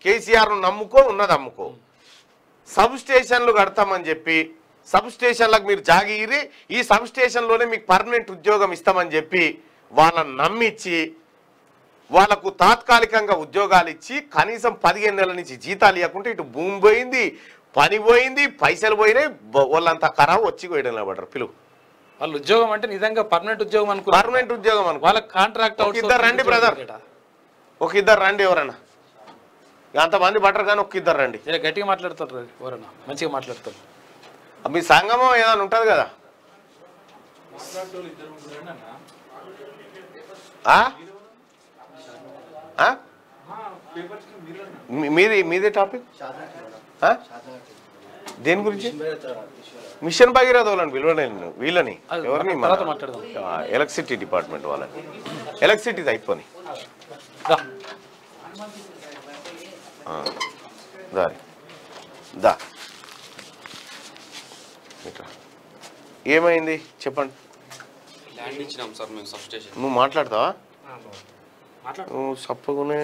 కేసీఆర్ను నమ్ముకో ఉన్నది అమ్ముకో సబ్ స్టేషన్లు కడతామని చెప్పి సబ్ స్టేషన్లకు మీరు జాగిరి ఈ సబ్ స్టేషన్లోనే మీకు పర్మనెంట్ ఉద్యోగం ఇస్తామని చెప్పి వాళ్ళని నమ్మించి వాళ్ళకు తాత్కాలికంగా ఉద్యోగాలు ఇచ్చి కనీసం పదిహేను నెలల నుంచి జీతాలు ఇవ్వకుంటే ఇటు భూమి పోయింది పని పోయింది పైసలు పోయినాయి బ- వాళ్ళంతా ఖరాబ్ వచ్చి పోయడం నిలబడరు పిలువు వాళ్ళు ఉద్యోగం అంటే నిజంగా పర్మనెంట్ ఉద్యోగం అనుకున్నారు పర్మనెంట్ ఉద్యోగం అనుకో వాళ్ళ కాంట్రాక్ట్ ఒక ఇద్దరు రండి బ్రదర్ ఒక ఇద్దరు రండి ఎవరన్నా అంతమంది పట్టరు కానీ ఒక ఇద్దరు రండి జర గట్టిగా మాట్లాడతారు ఎవరన్నా మంచిగా మాట్లాడతారు మీ సంగమం ఏదైనా ఉంటుంది కదా ఆ? ఆ? మీ- మీది మీదే టాపిక్ ఆ? దేని గురించి మిషన్ భగీరథ వాళ్ళని పిలవలే నేను వీళ్ళని అది ఎవరిని మన- తర్వాత మాట్లాడదాం. ఆ, ఎలక్ట్రిసిటీ డిపార్ట్మెంట్ వాళ్ళని ఎలక్ట్రిసిటీది అయిపోయి దా. దారి దా ఇట్రా. ఏమైంది చెప్పండి ల్యాండ్ ఇచ్చినాం సార్ మేము సబ్ స్టేషన్ నువ్వు మాట్లాడతావా నువ్వు సప్పగునే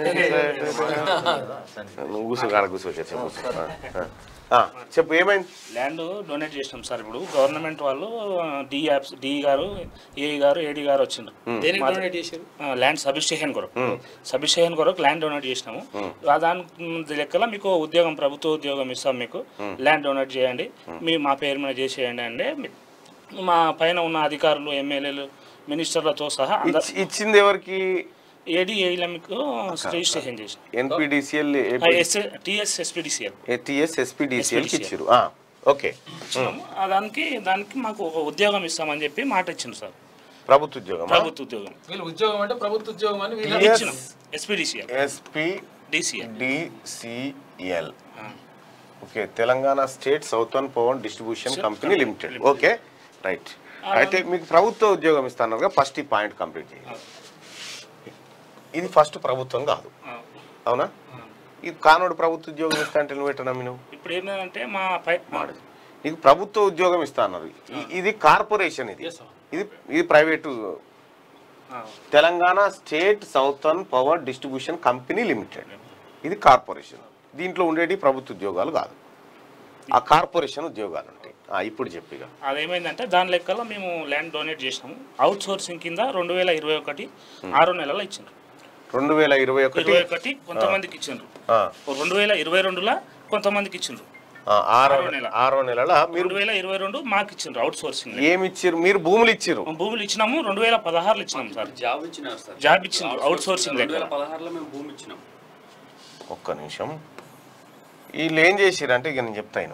నువ్వు కూర్చో కాడ కూర్చో చెప్పు ఆ, ఆ, చెప్పు ఏమైంది ల్యాండ్ డొనేట్ చేసినాం సార్ ఇప్పుడు గవర్నమెంట్ వాళ్ళు డి యాప్స్ డి గారు ఏ గారు ఏడి గారు వచ్చిండ్రు దేనికి మాది- డొనేట్ చేశారు ఆ, ల్యాండ్ సబ్ స్టేషన్ కొరకు సబ్ స్టేషన్ కొరకు ల్యాండ్ డొనేట్ చేసినాము ఆ దాని లెక్కల మీకు ఉద్యోగం ప్రభుత్వ ఉద్యోగం ఇస్తాం మీకు ల్యాండ్ డొనేట్ చేయండి మీ మా పేరు మీద చేసేయండి అంటే మీ- మా పైన ఉన్న అధికారులు ఎమ్మెల్యేలు మినిస్టర్లతో సహా అందరు ఇచ్చి- ఇచ్చింది ఎవరికి ఏడి ఏఈల మీకు రిజిస్ట్రేషన్ చేసినాం ఎన్పిడిసిఎల్ టిఎస్ ఎస్పీడిసిఎల్ ఏటీఎస్ ఎస్పీడిసిఎల్కి ఇచ్చారు ఓకే ఆ దానికి దానికి మాకు ఒక ఉద్యోగం ఇస్తామని చెప్పి మాట ఇచ్చింది సార్ ప్రభుత్వ ఉద్యోగం ప్రభుత్వ ఉద్యోగం వీళ్ళు ఉద్యోగం అంటే ప్రభుత్వ ఉద్యోగం అని వీళ్ళు Yes. ఇచ్చినాం SPDCL SP DCL DCL okay Telangana state southern power distribution company limited okay right అయితే మీకు ప్రభుత్వ ఉద్యోగం ఇస్తాను ఫస్ట్ ఈ పాయింట్ కంప్లీట్ చేయాలి ఇది ఫస్ట్ ప్రభుత్వం కాదు అవునా ఇది కానోడు ప్రభుత్వ ఉద్యోగం ఇస్తా అంటే నువ్వు ఎట్లా నమ్మినావు ఇప్పుడు ఏంటంటే మా పై మాడదు నీకు ప్రభుత్వ ఉద్యోగం ఇస్తా అన్నారు ఇ- ఇది కార్పొరేషన్ ఇది Yes, sir. ఇది ఇది ప్రైవేటు ఆ, Telangana state southern power distribution company limited ఇది కార్పొరేషన్ దీంట్లో ఉండేటి ప్రభుత్వ ఉద్యోగాలు కాదు ఆ కార్పొరేషన్ ఉద్యోగాలు ఉంటాయి ఆ, ఇప్పుడు చెప్పిగా అదేమైందంటే దాని లెక్కలో మేము ల్యాండ్ డొనేట్ చేసినాము అవుట్ సోర్సింగ్ కింద రెండు వేల ఇరవై ఒకటి ఆరు నెలలు ఇచ్చిండ్రు రెండు వేల ఇరవై ఒకటి ఇరవై ఒకటి కొంతమందికి ఇచ్చిండ్రు ఆ, రెండు వేల ఇరవై రెండులో కొంతమందికి ఇచ్చిండ్రు ఆ, ఆరో ఆరో నెల. ఆరో నెలల మీరు రెండు వేల ఇరవై రెండు మాకు ఇచ్చిండ్రు అవుట్ సోర్సింగ్ ఏమి ఇచ్చిర్రు మీరు భూములు ఇచ్చిర్రు భూములు ఇచ్చినాము రెండు వేల పదహారులో ఇచ్చినాం సార్ జాబ్ ఇచ్చినారు సార్ జాబ్ ఇచ్చిండ్రు అవుట్ సోర్సింగ్ రెండు వేల లెక్క పదహారులో మేము భూమి ఇచ్చినాం ఒక్క నిమిషం వీళ్ళు ఏం చేసిర్రు అంటే ఇక నేను చెప్తాను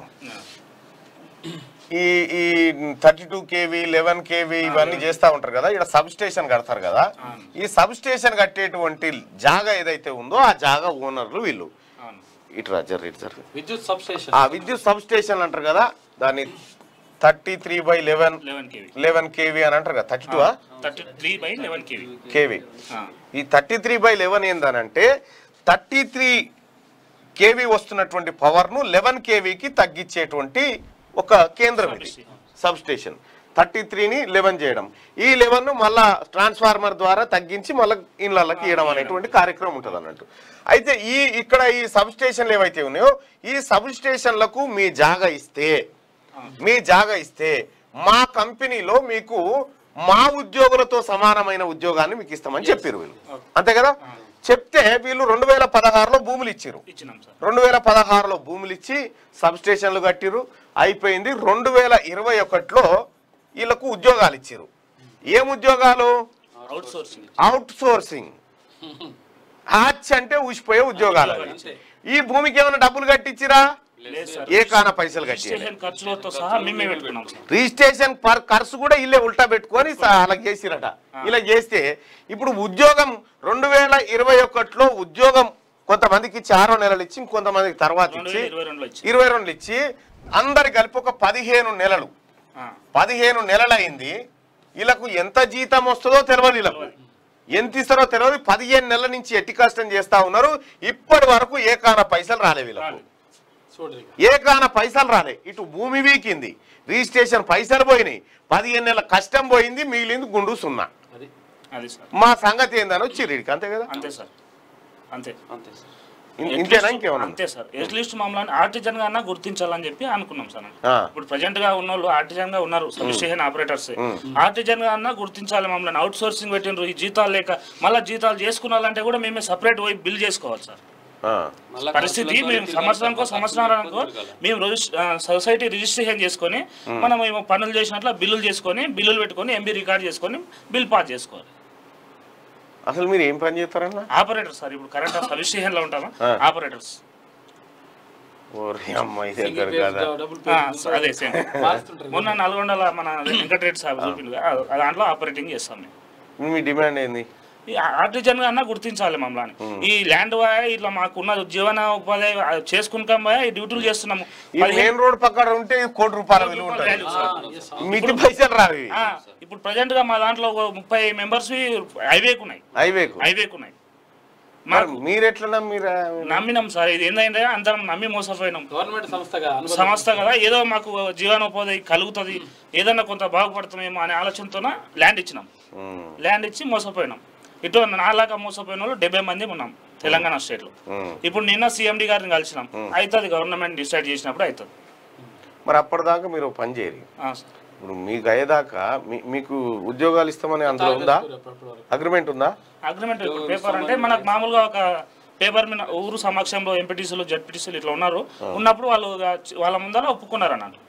ఈ ఈ thirty two KV eleven KV ఇవన్నీ చేస్తూ ఉంటారు కదా ఇక్కడ సబ్ స్టేషన్ కడతారు కదా ఈ సబ్ స్టేషన్ కట్టేటువంటి జాగా ఏదైతే ఉందో ఆ జాగా ఓనర్లు వీళ్ళు అవును ఇటు రాజర్ ఇటు జరు. విద్యుత్ సబ్ స్టేషన్ ఆ విద్యుత్ సబ్ స్టేషన్ అంటారు కదా దాన్ని thirty three by eleven eleven KV eleven KV అని అంటారు కదా thirty two thirty three by eleven KV KV ఈ థర్టీ త్రీ బై లెవెన్ ఏందనంటే థర్టీ త్రీ కేవీ వస్తున్నటువంటి పవర్ను లెవెన్ కేవీకి తగ్గించేటువంటి ఒక కేంద్రం ఇది సబ్ స్టేషన్ థర్టీ త్రీని లెవెన్ చేయడం ఈ లెవెన్ను మళ్ళా ట్రాన్స్ఫార్మర్ ద్వారా తగ్గించి మళ్ళీ ఇళ్ళకి ఇవ్వడం అనేటువంటి కార్యక్రమం ఉంటుంది అన్నట్టు అయితే ఈ ఇక్కడ ఈ సబ్ స్టేషన్లు ఏవైతే ఉన్నాయో ఈ సబ్ స్టేషన్లకు మీ జాగా ఇస్తే మీ జాగా ఇస్తే మా కంపెనీలో మీకు మా ఉద్యోగులతో సమానమైన ఉద్యోగాన్ని మీకు ఇస్తామని చెప్పారు వీళ్ళు అంతే కదా చెప్తే వీళ్ళు రెండు వేల పదహారులో భూములు ఇచ్చారు ఇచ్చినాం సార్ రెండు వేల పదహారులో భూములు ఇచ్చి సబ్ స్టేషన్లు కట్టిరు అయిపోయింది రెండు వేల ఇరవై ఒకటిలో వీళ్ళకు ఉద్యోగాలు ఇచ్చారు ఏం ఉద్యోగాలు అవుట్ సోర్సింగ్ అవుట్ సోర్సింగ్ హాచ్ అంటే ఊసిపోయే ఉద్యోగాలు అవి. ఈ భూమికి ఏమైనా డబ్బులు కట్టించిరా లేదు సార్ ఏ కాన పైసలు కట్టి స్టేషన్ ఖర్చులతో సహా మేమే పెట్టుకున్నాం సార్ రిజిస్ట్రేషన్ పర్ ఖర్చు కూడా ఇల్లే ఉల్టా పెట్టుకొని స- అలా చేసిరట ఇలా చేస్తే ఇప్పుడు ఉద్యోగం రెండు వేల ఇరవై ఒకటిలో ఉద్యోగం కొంతమందికి ఇచ్చి ఆరో నెలలు ఇచ్చి ఇంకొంతమందికి తర్వాత రెండు ఇచ్చి వేల ఇరవై రెండులో ఇచ్చి ఇరవై రెండు ఇచ్చి అందరి కలిపి ఒక పదిహేను నెలలు ఆ, పదిహేను నెలలైంది వీళ్ళకు ఎంత జీతం వస్తుందో తెలియదు వీళ్ళకు ఎంత ఇస్తారో తెలియదు పదిహేను నెలల నుంచి ఎట్టి కష్టం చేస్తా ఉన్నారు ఇప్పటి వరకు ఏకాన పైసలు రాలే వీళ్ళకు చూడండి ఏకాన పైసలు రాలే ఇటు భూమి వీకింది రిజిస్ట్రేషన్ పైసలు పోయినాయి పదిహేను నెలల కష్టం పోయింది మిగిలింది గుండు సున్నా అది అది సార్ మా సంగతి ఏందని వచ్చి రీడికి అంతే కదా అంతే సార్ అంతే అంతే సార్ ఇన్- ఇంతేనా ఇంకేమన్నా అంతే సార్ ఎట్ లీస్ట్ మమ్మల్ని ఆర్టిజన్ గా గుర్తించాలని చెప్పి అనుకున్నాం సార్ ఆ. ఇప్పుడు ప్రజెంట్ గా ఉన్న వాళ్ళు ఆర్టిజన్ గా ఉన్నారు సబ్ స్టేషన్ ఆపరేటర్స్ ఆర్టిజన్ గా అన్నా గుర్తించాలి మమ్మల్ని అవుట్ సోర్సింగ్ పెట్టిండ్రు ఈ జీతాలు లేక మళ్ళీ జీతాలు చేసుకున్నాలంటే కూడా మేమే సపరేట్ పోయి బిల్ చేసుకోవాలి సార్ ఆ. మళ్ళా పరిస్థితి ఖర్చులతో మేము తిరగాలి సంవత్సరానికో సార్. సంవత్సరానికో తిరగాలి. మేము రిజిస్- ఆ, సొసైటీ రిజిస్ట్రేషన్ చేసుకొని మనం ఏమో పనులు చేసినట్లు బిల్లులు చేసుకొని బిల్లులు పెట్టుకొని ఎంబీ రికార్డ్ చేసుకొని బిల్ పాస్ చేసుకోవాలి అసలు మీరు ఏం పని చేస్తారన్నా ఆపరేటర్స్ సార్ ఇప్పుడు కరెంట్ సబ్ స్టేషన్ లో ఉంటామా ఆ. ఆపరేటర్స్ ఓరి అమ్మాయి సింగిల్ దగ్గర పేజ్ కదా డబుల్ ఆ, పేజ్ అదే సేమ్ మారుస్తుంటారు మొన్న నల్గొండల మన వెంకటరెడ్డి సార్ చూపిండు కదా, ఆ దాంట్లో ఆపరేటింగ్ చేస్తాం మేము మీ డిమాండ్ ఏంది ఈ ఆర్టిజన్ గా అన్నా గుర్తించాలి మమ్మల్ని ఈ ల్యాండ్ బాయ్ ఇట్లా మాకున్న జీవన ఉపాధి చేసుకున్నాం బాయ్ ఈ డ్యూటీలు చేస్తున్నాము ఈ మెయిన్ రోడ్ పక్కన ఉంటే ఇది కోటి రూపాయల విలువ ఉంటుంది value సార్. మిటి పైసలు రావు ఇవి. ఆ, ఇప్పుడు ప్రజెంట్ గా మా దాంట్లో ఒక ముప్పై మెంబర్స్ హైవేకు ఉన్నాయి హైవేకు హైవేకు ఉన్నాయి మరి మాకు మీరు ఎట్లా మీరు నమ్మినాం సార్ ఇది ఏంటంటే అందరం నమ్మి మోసపోయినాం గవర్నమెంట్ సంస్థగా అనుబంధం సంస్థ కదా ఏదో మాకు జీవనోపాధి కలుగుతుంది ఏదన్నా కొంత బాగుపడుతున్నామేమో అనే ఆలోచనతోన ల్యాండ్ ఇచ్చినాం ల్యాండ్ ఇచ్చి మోసపోయినాం ఇటు నాలాగా మోసపోయిన వాళ్ళు డెబ్బై మంది ఉన్నాం తెలంగాణ స్టేట్లో ఇప్పుడు నిన్న సీఎండి గారిని కలిసినాం అవుతుంది గవర్నమెంట్ డిసైడ్ చేసినప్పుడు అవుతుంది మరి అప్పటిదాకా మీరు ఒక పని చేయరు ఆ, సార్. ఇప్పుడు మీకు అయ్యేదాకా మీ- మీకు ఉద్యోగాలు ఇస్తామని అందులో ఉందా అప్పటి వరకు. అగ్రిమెంట్ ఉందా అగ్రిమెంట్ ఇప్పుడు పేపర్ అంటే మనకు మామూలుగా ఒక పేపర్ మీద ఊరు సమక్షంలో ఎంపీటీసీలు జడ్పీటీసీలు ఇట్లా ఉన్నారు ఉన్నప్పుడు వాళ్ళు వాళ్ళ ముందర ఒప్పుకున్నారు అన్నట్టు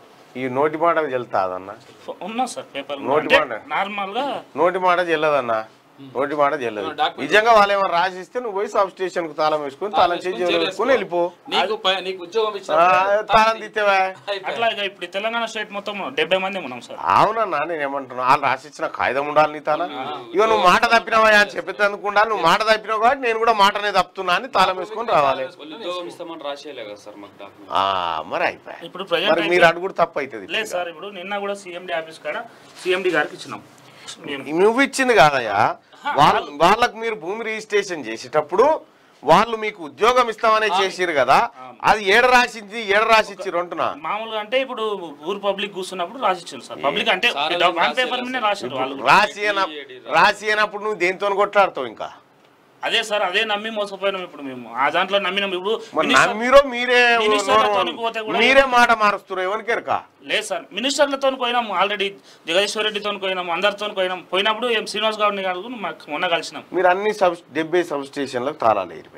ఈ నోటి మాట చెల్తాదన్న ఉన్నా సార్ పేపర్ నోటి అంటే మాట. నార్మల్ గా నోటి మాట చెల్లదన్న నోటి మాట చెల్లదు document నిజంగా వాళ్ళు ఏమైనా రాసిస్తే నువ్వు పోయి సబ్ స్టేషన్ కు తాళం వేసుకుని తాళం చేసి జైలు వేసుకుని వెళ్ళిపో నీకు ప- నీకు ఉద్యోగం ఆ, ఇచ్చిన తాళం తీస్తేవా అట్లా ఇక ఇప్పుడు తెలంగాణ స్టేట్ మొత్తం డెబ్బై మంది ఉన్నాం సార్ అవునన్నా నేను ఏమంటున్నా వాళ్ళు రాసిచ్చిన కాగితం ఉండాలి నీ తాళం ఇక నువ్వు మాట తప్పినావా అని చెప్పేందుకు ఉండాలి నువ్వు మాట తప్పినావు కాబట్టి నేను కూడా మాటనే తప్పుతున్నా అని తాళం వేసుకొని రావాలి వాళ్ళు ఉద్యోగం ఇస్తామని రాసేయలే కదా సార్ మాకు డాక్యుమెంట్ ఆ, మరి అయిపోయా ఇప్పుడు మరి ప్రజెంట్ మీరు అడుగుడు తప్పు అవుతుంది లేదు సార్ ఇప్పుడు నిన్న కూడా సీఎండి ఆఫీస్ కాడ సీఎండి గారికి ఇచ్చినాం మేము నువ్వు ఇచ్చింది కాదయ్యా వాళ్ళ వాళ్ళకు మీరు భూమి రిజిస్ట్రేషన్ చేసేటప్పుడు వాళ్ళు మీకు ఉద్యోగం ఇస్తామనే చేసిరు కదా అది ఏడ రాసింది ఏడ రాసిచ్చిరు అంటున్నా మామూలుగా అంటే ఇప్పుడు ఊరు పబ్లిక్ కూర్చున్నప్పుడు రాసిచ్చారు సార్ పబ్లిక్ అంటే సార్ వన్ పేపర్ మీద రాశారు వాళ్ళు కూడా. రాసి అయిన- రాసి అయినప్పుడు నువ్వు దేంతో కొట్లాడతావు ఇంకా అదే సార్ అదే నమ్మి మోసపోయినాం ఇప్పుడు మేము ఆ దాంట్లో నమ్మినాం ఇప్పుడు మరి మినిస్టర్- నమ్మిరో మీరే మినిస్టర్లతోని పోతే కూడా- మీరే మాట మారుస్తున్నారు ఎవరికి ఎరక లేదు సార్ మినిస్టర్లతో పోయినాం ఆల్రెడీ జగదీశ్వర్ రెడ్డితో పోయినాం అందరితో పోయినాం పోయినప్పుడు ఏం శ్రీనివాస్ గౌడ్ని గారు మాకు మొన్న కలిసినాం మీరు అన్ని సబ్ డెబ్బై సబ్ స్టేషన్లకు తాళాలు వేయిపోయి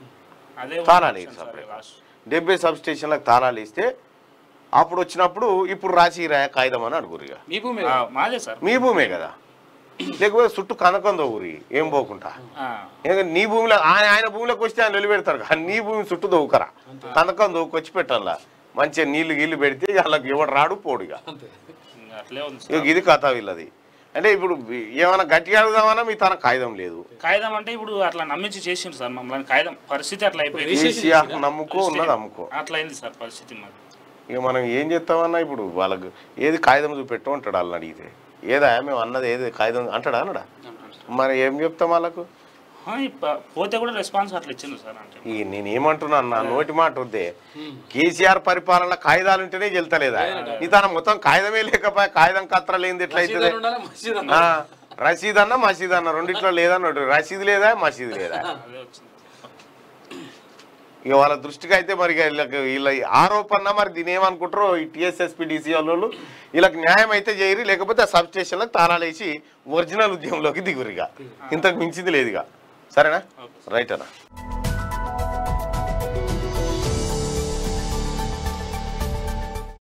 అదే తాళాలు వేయరు సార్ సపరేట్ లాస్ట్. డెబ్బై సబ్ స్టేషన్లకు తాళాలు వేస్తే అప్పుడు వచ్చినప్పుడు ఇప్పుడు రాసి రాయ కాగితం అని అడుగురు ఇక మీ భూమి ఆ, మాదే సార్ మీ భూమే కదా లేకపోతే చుట్టూ కనకందో ఊరి ఏం పోకుండా ఆ, ఎందుకంటే నీ భూమిలో ఆయన ఆయన భూమిలోకి వస్తే ఆయన నిలబెడతారు కానీ నీ భూమి చుట్టూ దొవ్వుకరా కనకం దొవ్వుకొచ్చి పెట్టాలా మంచిగా నీళ్లు గీళ్ళు పెడితే వాళ్ళకి ఎవడు రాడు పోడుగా అంతే ఇంకా అట్లే ఉంది ఇక సార్ ఇది కథ వీళ్ళది అంటే ఇప్పుడు ఏమైనా గట్టిగా అడుగుదామన్నా మీ తన కాగితం లేదు కాగితం అంటే ఇప్పుడు అట్లా నమ్మించి చేసిండు సార్ మమ్మల్ని కాగితం పరిస్థితి అట్లా అయిపోయింది కేసీఆర్ నమ్ముకో ఉన్నది అమ్ముకో అట్లా అయింది సార్ పరిస్థితి మాది ఇక మనం ఏం చేస్తామన్నా ఇప్పుడు వాళ్ళకి ఏది కాగితం చూపెట్టు అంటాడు వాళ్ళని అడిగితే ఏదా మేము అన్నది ఏది కాగితం అంటాడా అన్నాడా మరి ఏం చెప్తాం వాళ్ళకు ఆ, ఇప్ప- పోతే కూడా రెస్పాన్స్ అట్లా ఇచ్చింది సార్ అంటే ఈ నేను ఏమంటున్నా నా నోటి మాట వద్దే కేసీఆర్ పరిపాలన కాగితాలు ఉంటేనే చెల్తలేదా నీ తన మొత్తం కాగితమే లేకపోయా కాగితం కత్ర లేనిది ఎట్లయితుంది మసీదు ఉండాలి మసీదు ఆ, ఉండాలి. రసీద్ అన్న మసీద్ అన్న రెండిట్లో లేదన్నాడు రసీద్ లేదా మసీద్ లేదా అదే వచ్చింది ఇక వాళ్ళ దృష్టికి అయితే మరి ఇక వీళ్ళకి వీళ్ళ ఆరోపణ మరి దీని ఏమనుకుంటారో ఈ టిఎస్ఎస్పి డిసి వాళ్ళు వీళ్ళకి న్యాయం అయితే చేయరు లేకపోతే ఆ సబ్ స్టేషన్లకు తాళాలు వేసి ఒరిజినల్ ఉద్యమంలోకి దిగురు ఇక ఇంతకు మించింది లేదు ఇక సరేనా రైట్ అన్న